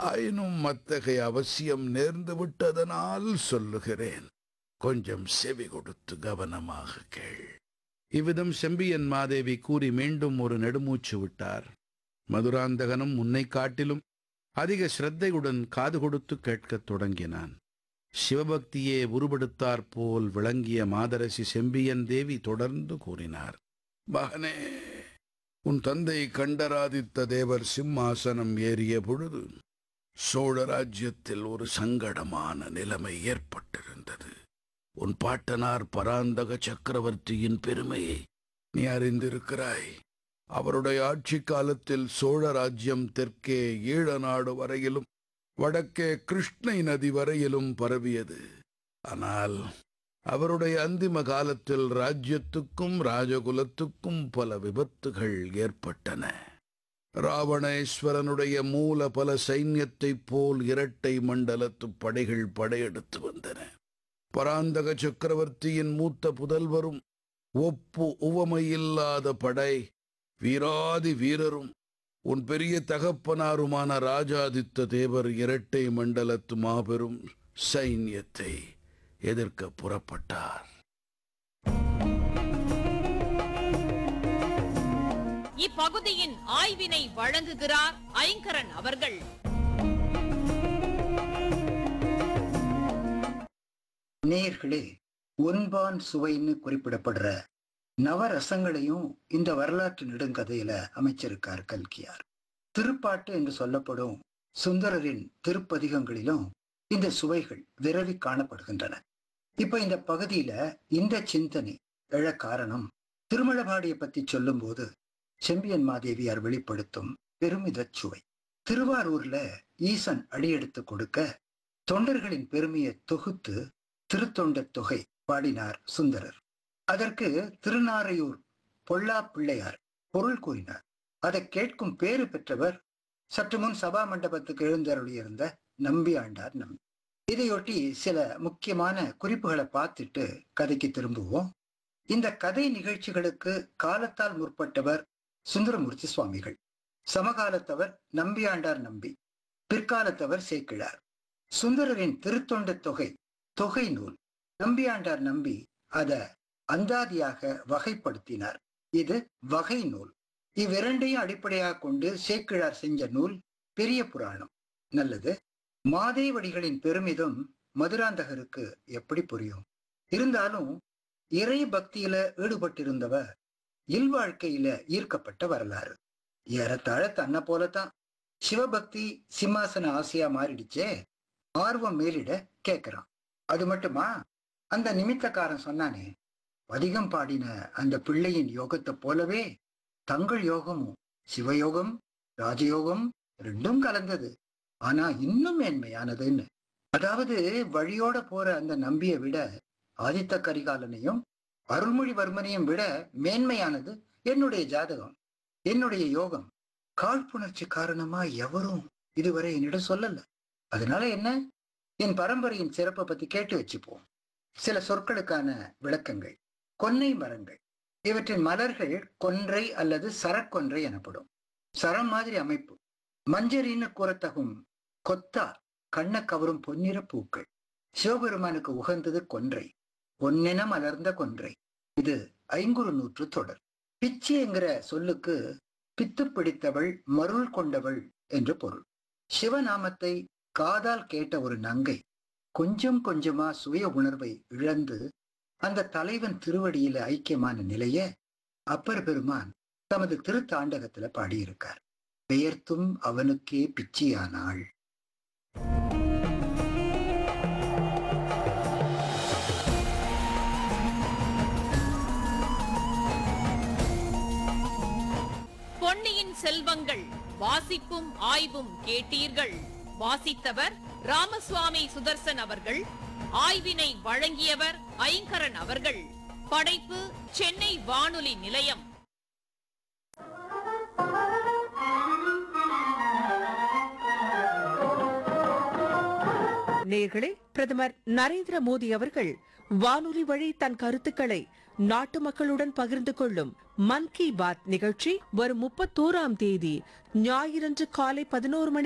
ஆயினும் அத்தகைய அவசியம் நேர்ந்து விட்டதனால் சொல்லுகிறேன் கொஞ்சம் செவி கொடுத்து கவனமாக கேள் இவ்விதம் செம்பியன் மாதேவி கூறி மீண்டும் ஒரு நெடுமூச்சு விட்டார் மதுராந்தகனும் முன்னை காட்டிலும் அதிக சிரத்தையுடன் காது கொடுத்து கேட்கத் தொடங்கினான் சிவபக்தியே உருவெடுத்தாற் போல் விளங்கிய மாதரசி செம்பியன் தேவி தொடர்ந்து கூறினார் மகனே உன் தந்தை கண்டராதித்த தேவர் சிம்மாசனம் ஏறிய பொழுது சோழ ராஜ்யத்தில் ஒரு சங்கடமான நிலைமை ஏற்பட்டிருந்தது உன் பாட்டனார் பராந்தக சக்கரவர்த்தியின் பெருமையை நீ அறிந்திருக்கிறாய் அவருடைய ஆட்சி காலத்தில் சோழ ராஜ்யம் தெற்கே ஈழ நாடு வரையிலும் வடக்கே கிருஷ்ணை நதி வரையிலும் பரவியது ஆனால் அவருடைய அந்திம காலத்தில் ராஜ்யத்துக்கும் ராஜகுலத்துக்கும் பல விபத்துகள் ஏற்பட்டன ராவணேஸ்வரனுடைய மூல பல சைன்யத்தைப் போல் இரட்டை மண்டலத்து படைகள் படையெடுத்து வந்தன பராந்தக சக்கரவர்த்தியின் மூத்த புதல்வரும் ஒப்பு உவமையில்லாத படை வீராதி வீரரும் உன் பெரிய தகப்பனாருமான ராஜாதித்த தேவர் இரட்டை மண்டலத்து மாபெரும் சைன்யத்தை எதிர்க்க புறப்பட்டார் இப்பகுதியின் ஆய்வினை வழங்குகிறார் ஐங்கரன் அவர்கள் நேயர்களே ஒன்பான் சுவைன்னு குறிப்பிடப்படுற நவரசங்களையும் இந்த வரலாற்று நெடுங்கதையில அமைச்சிருக்கார் கல்கியார் திருப்பாட்டு என்று சொல்லப்படும் சுந்தரரின் திருப்பதிகங்களிலும் இந்த சுவைகள் விரவி காணப்படுகின்றன இப்ப இந்த பகுதியில இந்த சிந்தனை எழ காரணம் திருமழபாடியை பத்தி சொல்லும்போது செம்பியன் மாதேவியார் வெளிப்படுத்தும் பெருமிதச் சுவை திருவாரூர்ல ஈசன் அடியெடுத்து கொடுக்க தொண்டர்களின் பெருமையை தொகுத்து திருத்தொண்டத் தொகை பாடினார் சுந்தரர் அதற்கு திருநாரையூர் பொல்லா பிள்ளையார் பொருள் கூறினார் அதை கேட்கும் பேறு பெற்றவர் சற்று முன் சபா மண்டபத்துக்கு எழுந்தருளியிருந்த நம்பி ஆண்டார் நம்பி இதையொட்டி சில முக்கியமான குறிப்புகளை பார்த்துட்டு கதைக்கு திரும்புவோம் இந்த கதை நிகழ்ச்சிகளுக்கு காலத்தால் முற்பட்டவர் சுந்தரமூர்த்தி சுவாமிகள் சமகாலத்தவர் நம்பியாண்டார் நம்பி பிற்காலத்தவர் சேக்கிழார் சுந்தரரின் திருத்தொண்ட தொகை தொகை நூல் நம்பியாண்டார் நம்பி அத அந்தாதியாக வகைப்படுத்தினார் இது வகை நூல் இவ்விரண்டையும் அடிப்படையாக கொண்டு சேக்கிழார் செஞ்ச நூல் பெரிய புராணம் நல்லது மாதேவடிகளின் பெருமிதம் மதுராந்தகருக்கு எப்படி புரியும் இருந்தாலும் இறை பக்தியில ஈடுபட்டிருந்தவர் இல்வாழ்க்கையில ஈர்க்கப்பட்ட வரலாறு ஏறத்தாழ தன்னை போலத்தான் சிவபக்தி சிம்மாசன ஆசையா மாறிடுச்சே ஆர்வம் மேலிட கேட்கிறான் அது மட்டுமா அந்த நிமித்தக்காரன் சொன்னானே அதிகம் பாடின அந்த பிள்ளையின் யோகத்தை போலவே தங்கள் யோகமும் சிவயோகம் ராஜயோகம் ரெண்டும் கலந்தது ஆனா இன்னும் மேன்மையானதுன்னு அதாவது வழியோட போற அந்த நம்பியை விட ஆதித்த கரிகாலனையும் அருள்மொழிவர்மனையும் விட மேன்மையானது என்னுடைய ஜாதகம் என்னுடைய யோகம் காழ்ப்புணர்ச்சி காரணமா எவரும் இதுவரை என்னிடம் சொல்லல அதனால என்ன என் பரம்பரையின் சிறப்பை பத்தி கேட்டு வச்சுப்போம் சில சொற்களுக்கான விளக்கங்கள் கொன்னை மரங்கள் இவற்றின் மலர்கள் கொன்றை அல்லது சரக்கொன்றை எனப்படும் சரம் மாதிரி அமைப்பு மஞ்சரின்னு கூறத்தகும் கொத்தா கண்ண கவரும் பொன்னிற பூக்கள் சிவபெருமானுக்கு உகந்தது கொன்றை பொன்னென மலர்ந்த கொன்றை இது ஐங்குறு நூற்று தொடர் பிச்சி என்கிற சொல்லுக்கு பித்து பிடித்தவள் மருள் கொண்டவள் என்று பொருள் சிவநாமத்தை காதால் கேட்ட ஒரு நங்கை கொஞ்சம் கொஞ்சமா சுய உணர்வை இழந்து அந்த தலைவன் திருவடியில ஐக்கியமான நிலைய அப்பர் பெருமான் தமது திருத்தாண்டகத்துல பாடியிருக்கார் பெயர்த்தும் அவனுக்கே பிச்சியானாள் பொன்னியின் செல்வங்கள் வாசிப்பும் ஆய்வும் கேட்டீர்கள் வாசித்தவர் ராமசுவாமி சுதர்சன் அவர்கள் ஆய்வினை வழங்கியவர் ஐங்கரன் அவர்கள் படைப்பு சென்னை வானொலி நிலையம் நேர்களே பிரதமர் நரேந்திர மோடி அவர்கள் வானொலி வழி தன் கருத்துக்களை நாட்டு மக்களுடன் பகிர்ந்து கொள்ளும் மன் கி பாத் நிகழ்ச்சி வரும் முப்பத்தோராம் தேதி ஞாயிறன்று காலை பதினோரு மணி